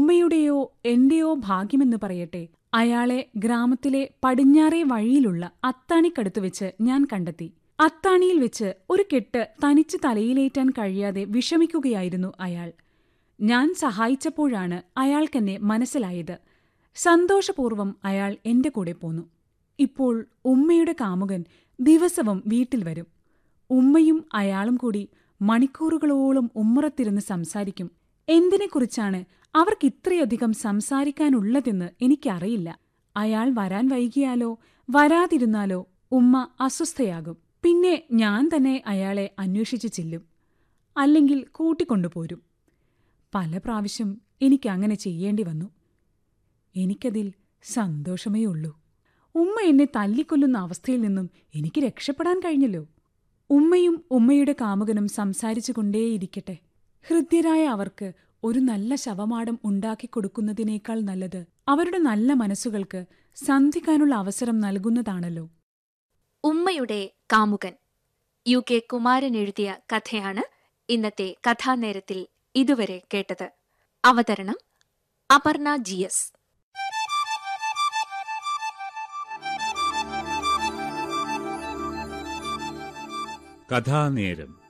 ഉമ്മയുടെയോ എന്റെയോ ഭാഗ്യമെന്ന് പറയട്ടെ അയാളെ ഗ്രാമത്തിലെ പടിഞ്ഞാറേ വഴിയിലുള്ള അത്താണിക്കടുത്ത് വെച്ച് ഞാൻ കണ്ടെത്തി അത്താണിയിൽ വെച്ച് ഒരു കെട്ട് തനിച്ച് തലയിലേറ്റാൻ കഴിയാതെ വിഷമിക്കുകയായിരുന്നു അയാൾ ഞാൻ സഹായിച്ചപ്പോഴാണ് അയാൾക്കെന്നെ മനസ്സിലായത് സന്തോഷപൂർവ്വം അയാൾ എന്റെ കൂടെ പോന്നു ഇപ്പോൾ ഉമ്മയുടെ കാമുകൻ ദിവസവും വീട്ടിൽ വരും ഉമ്മയും അയാളും കൂടി മണിക്കൂറുകളോളം ഉമ്മറത്തിരുന്ന് സംസാരിക്കും എന്തിനെക്കുറിച്ചാണ് അവർക്ക് ഇത്രയധികം സംസാരിക്കാനുള്ളതെന്ന് എനിക്കറിയില്ല അയാൾ വരാൻ വൈകിയാലോ വരാതിരുന്നാലോ ഉമ്മ അസ്വസ്ഥയാകും പിന്നെ ഞാൻ തന്നെ അയാളെ അന്വേഷിച്ചു ചെല്ലും അല്ലെങ്കിൽ കൂട്ടിക്കൊണ്ടുപോരും പല പ്രാവശ്യം എനിക്കങ്ങനെ ചെയ്യേണ്ടി വന്നു എനിക്കതിൽ സന്തോഷമേ ഉള്ളൂ ഉമ്മ എന്നെ തല്ലിക്കൊല്ലുന്ന അവസ്ഥയിൽ നിന്നും എനിക്ക് രക്ഷപ്പെടാൻ കഴിഞ്ഞല്ലോ ഉമ്മയും ഉമ്മയുടെ കാമുകനും സംസാരിച്ചുകൊണ്ടേയിരിക്കട്ടെ ഹൃദ്യരായ അവർക്ക് ഒരു നല്ല ശവമാടം ഉണ്ടാക്കിക്കൊടുക്കുന്നതിനേക്കാൾ നല്ലത് അവരുടെ നല്ല മനസ്സുകൾക്ക് സന്ധിക്കാനുള്ള അവസരം നൽകുന്നതാണല്ലോ ഉമ്മയുടെ കാമുകൻ യു കെ കുമാരൻ എഴുതിയ കഥയാണ് ഇന്നത്തെ കഥാനേരത്തിൽ ഇതുവരെ കേട്ടത് അവതരണം അപർണ ജി എസ് കഥാനേരം